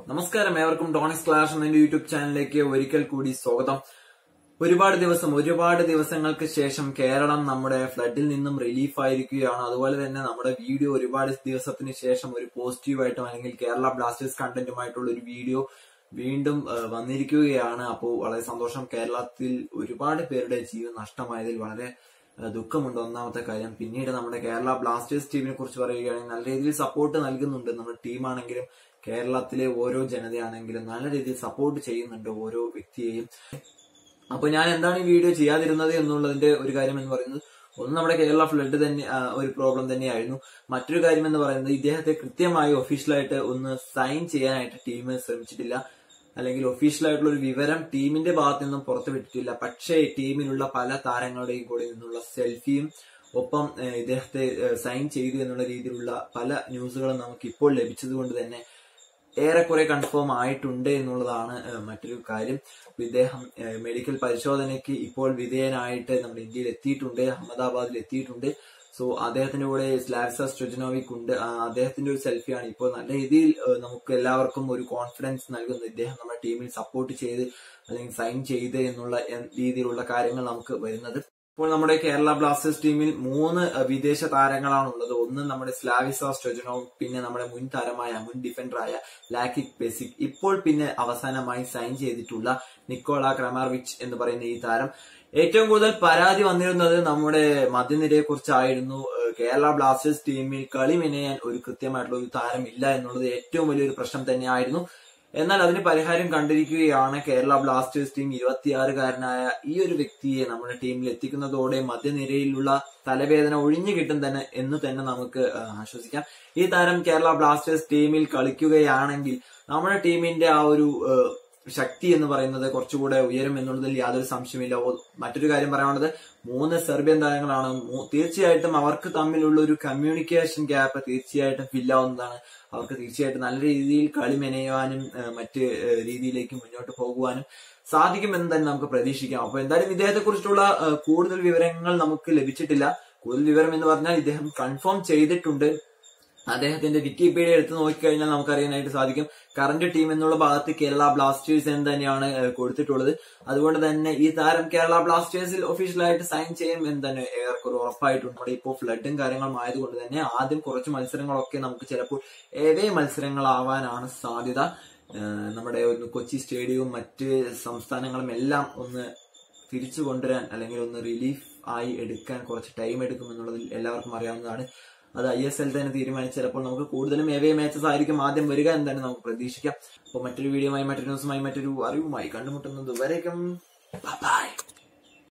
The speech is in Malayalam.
നമസ്കാരം ഏവർക്കും ഡോണിക്സ് ക്ലാഷ് എന്ന എന്റെ യൂട്യൂബ് ചാനലിലേക്ക് ഒരിക്കൽ കൂടി സ്വാഗതം ഒരുപാട് ദിവസം ഒരുപാട് ദിവസങ്ങൾക്ക് ശേഷം കേരളം നമ്മുടെ ഫ്ലഡിൽ നിന്നും റിലീഫ് ആയിരിക്കുകയാണ് അതുപോലെ തന്നെ നമ്മുടെ വീഡിയോ ഒരുപാട് ദിവസത്തിന് ശേഷം ഒരു പോസിറ്റീവായിട്ടും അല്ലെങ്കിൽ കേരള ബ്ലാസ്റ്റേഴ്സ് കണ്ടന്റുമായിട്ടുള്ള ഒരു വീഡിയോ വീണ്ടും ആ, വന്നിരിക്കുകയാണ് അപ്പോൾ വളരെ സന്തോഷം കേരളത്തിൽ ഒരുപാട് പേരുടെ ജീവൻ നഷ്ടമായതിൽ വളരെ ആ, ദുഃഖമുണ്ട് ഒന്നാമത്തെ കാര്യം പിന്നീട് നമ്മുടെ കേരള ബ്ലാസ്റ്റേഴ്സ് ടീമിനെ കുറിച്ച് പറയുകയാണെങ്കിൽ നല്ല രീതിയിൽ സപ്പോർട്ട് നൽകുന്നുണ്ട് നമ്മുടെ ടീമാണെങ്കിലും കേരളത്തിലെ ഓരോ ജനതയാണെങ്കിലും നല്ല രീതിയിൽ സപ്പോർട്ട് ചെയ്യുന്നുണ്ട് ഓരോ വ്യക്തിയെയും അപ്പൊ ഞാൻ എന്താണ് ഈ വീഡിയോ ചെയ്യാതിരുന്നത് എന്നുള്ളതിന്റെ ഒരു കാര്യം എന്ന് പറയുന്നത് ഒന്ന് നമ്മുടെ കേരള ഫ്ലഡ് തന്നെ ആ, ഒരു പ്രോബ്ലം തന്നെയായിരുന്നു മറ്റൊരു കാര്യം എന്ന് പറയുന്നത് ഇദ്ദേഹത്തെ കൃത്യമായി ഒഫീഷ്യലായിട്ട് ഒന്ന് സൈൻ ചെയ്യാനായിട്ട് ടീം ശ്രമിച്ചിട്ടില്ല അല്ലെങ്കിൽ ഒഫീഷ്യലായിട്ടുള്ള ഒരു വിവരം ടീമിന്റെ ഭാഗത്തു നിന്നും പുറത്തുവിട്ടിട്ടില്ല പക്ഷേ ടീമിലുള്ള പല താരങ്ങളുടെയും കൂടെ നിന്നുള്ള സെൽഫിയും ഒപ്പം ഏഹ്, ഇദ്ദേഹത്തെ സൈൻ ചെയ്തു എന്നുള്ള രീതിയിലുള്ള പല ന്യൂസുകളും നമുക്ക് ഇപ്പോൾ ലഭിച്ചതുകൊണ്ട് തന്നെ ഏറെക്കുറെ കൺഫേം ആയിട്ടുണ്ട് എന്നുള്ളതാണ് ഏഹ്, മറ്റൊരു കാര്യം അപ്പൊ ഇദ്ദേഹം ഏഹ്, മെഡിക്കൽ പരിശോധനയ്ക്ക് ഇപ്പോൾ വിധേയനായിട്ട് നമ്മുടെ ഇന്ത്യയിൽ എത്തിയിട്ടുണ്ട് അഹമ്മദാബാദിൽ എത്തിയിട്ടുണ്ട് സോ അദ്ദേഹത്തിന്റെ കൂടെ സ്ലാവ്സ സ്ട്രെജനോവിക് ഉണ്ട് ആ, അദ്ദേഹത്തിന്റെ ഒരു സെൽഫിയാണ് ഇപ്പോൾ നല്ല രീതിയിൽ ഏഹ്, നമുക്ക് എല്ലാവർക്കും ഒരു കോൺഫിഡൻസ് നൽകുന്നത് ഇദ്ദേഹം നമ്മുടെ ടീമിൽ സപ്പോർട്ട് ചെയ്ത് അല്ലെങ്കിൽ സൈൻ ചെയ്ത് എന്നുള്ള എൻ- രീതിയിലുള്ള കാര്യങ്ങൾ നമുക്ക് വരുന്നത് ഇപ്പോൾ നമ്മുടെ കേരള ബ്ലാസ്റ്റേഴ്സ് ടീമിൽ മൂന്ന് അഹ്, വിദേശ താരങ്ങളാണ് ഉള്ളത് ഒന്ന് നമ്മുടെ സ്ലാവിസ സ്ട്രെജനോവ് പിന്നെ നമ്മുടെ മുൻ താരമായ മുൻ ഡിഫൻഡറായ ലാക്കിക് ബെസിക് ഇപ്പോൾ പിന്നെ അവസാനമായി സൈൻ ചെയ്തിട്ടുള്ള നിക്കോള ക്രമാർവിച്ച് എന്ന് പറയുന്ന ഈ താരം ഏറ്റവും കൂടുതൽ പരാതി വന്നിരുന്നത് നമ്മുടെ മധ്യനിരയെ കുറിച്ചായിരുന്നു ഏഹ്, കേരള ബ്ലാസ്റ്റേഴ്സ് ടീമിൽ കളി മെനയാൻ ഒരു കൃത്യമായിട്ടുള്ള ഒരു താരം ഇല്ല എന്നുള്ളത് ഏറ്റവും വലിയൊരു പ്രശ്നം തന്നെയായിരുന്നു എന്നാൽ അതിന് പരിഹാരം കണ്ടിരിക്കുകയാണ് കേരള ബ്ലാസ്റ്റേഴ്സ് ടീം ഇരുപത്തിയാറുകാരനായ ഈ ഒരു വ്യക്തിയെ നമ്മുടെ ടീമിൽ എത്തിക്കുന്നതോടെ മധ്യനിരയിലുള്ള തലവേദന ഒഴിഞ്ഞു കിട്ടും തന്നെ എന്ന് തന്നെ നമുക്ക് ആ, ആശ്വസിക്കാം ഈ താരം കേരള ബ്ലാസ്റ്റേഴ്സ് ടീമിൽ കളിക്കുകയാണെങ്കിൽ നമ്മുടെ ടീമിന്റെ ആ ഒരു ആ, ശക്തി എന്ന് പറയുന്നത് കുറച്ചുകൂടെ ഉയരും എന്നുള്ളതിൽ യാതൊരു സംശയമില്ല ഓ- മറ്റൊരു കാര്യം പറയാനുള്ളത് മൂന്ന് സെർബിയൻ താരങ്ങളാണ് മൂ- തീർച്ചയായിട്ടും അവർക്ക് തമ്മിലുള്ള ഒരു കമ്മ്യൂണിക്കേഷൻ ഗ്യാപ്പ് തീർച്ചയായിട്ടും ഫില്ലാവുന്നതാണ് അവർക്ക് തീർച്ചയായിട്ടും നല്ല രീതിയിൽ കളി മെനയുവാനും ഏഹ്, മറ്റ് ഏഹ്, രീതിയിലേക്ക് മുന്നോട്ട് പോകുവാനും സാധിക്കുമെന്ന് തന്നെ നമുക്ക് പ്രതീക്ഷിക്കാം അപ്പൊ എന്തായാലും ഇദ്ദേഹത്തെ കുറിച്ചുള്ള കൂടുതൽ വിവരങ്ങൾ നമുക്ക് ലഭിച്ചിട്ടില്ല കൂടുതൽ വിവരം എന്ന് പറഞ്ഞാൽ ഇദ്ദേഹം കൺഫേം ചെയ്തിട്ടുണ്ട് അദ്ദേഹത്തിന്റെ വിക്കിപീഡിയ എടുത്ത് നോക്കിക്കഴിഞ്ഞാൽ നമുക്കറിയാനായിട്ട് സാധിക്കും കറന്റ് ടീം എന്നുള്ള ഭാഗത്ത് കേരള ബ്ലാസ്റ്റേഴ്സ് എന്ന് തന്നെയാണ് ഏഹ്, കൊടുത്തിട്ടുള്ളത് അതുകൊണ്ട് തന്നെ ഈ താരം കേരള ബ്ലാസ്റ്റേഴ്സിൽ ഒഫീഷ്യലായിട്ട് സൈൻ ചെയ്യും എന്ന് തന്നെ ഏറെക്കുറെ ഉറപ്പായിട്ടുണ്ട് നമ്മുടെ ഇപ്പോൾ ഫ്ലഡും കാര്യങ്ങളും ആയതുകൊണ്ട് തന്നെ ആദ്യം കുറച്ച് മത്സരങ്ങളൊക്കെ നമുക്ക് ചിലപ്പോൾ ഏവേ മത്സരങ്ങളാവാനാണ് സാധ്യത ഏഹ്, നമ്മുടെ ഒന്ന് കൊച്ചി സ്റ്റേഡിയവും മറ്റ് സംസ്ഥാനങ്ങളും എല്ലാം ഒന്ന് തിരിച്ചു കൊണ്ടുവരാൻ അല്ലെങ്കിൽ ഒന്ന് റിലീഫ് ആയി എടുക്കാൻ കുറച്ച് ടൈം എടുക്കും എന്നുള്ളതിൽ എല്ലാവർക്കും അറിയാവുന്നതാണ് അത് ഐ എസ് എൽ തന്നെ തീരുമാനിച്ച് ചിലപ്പോൾ നമുക്ക് കൂടുതലും എവേ മാച്ചസ് ആയിരിക്കും ആദ്യം വരിക എന്ന് തന്നെ നമുക്ക് പ്രതീക്ഷിക്കാം അപ്പോൾ മറ്റൊരു വീഡിയോയുമായി മറ്റൊരു ന്യൂസുമായി മറ്റൊരു അറിവുമായി കണ്ടുമുട്ടുന്നത് വരേക്കും ബൈ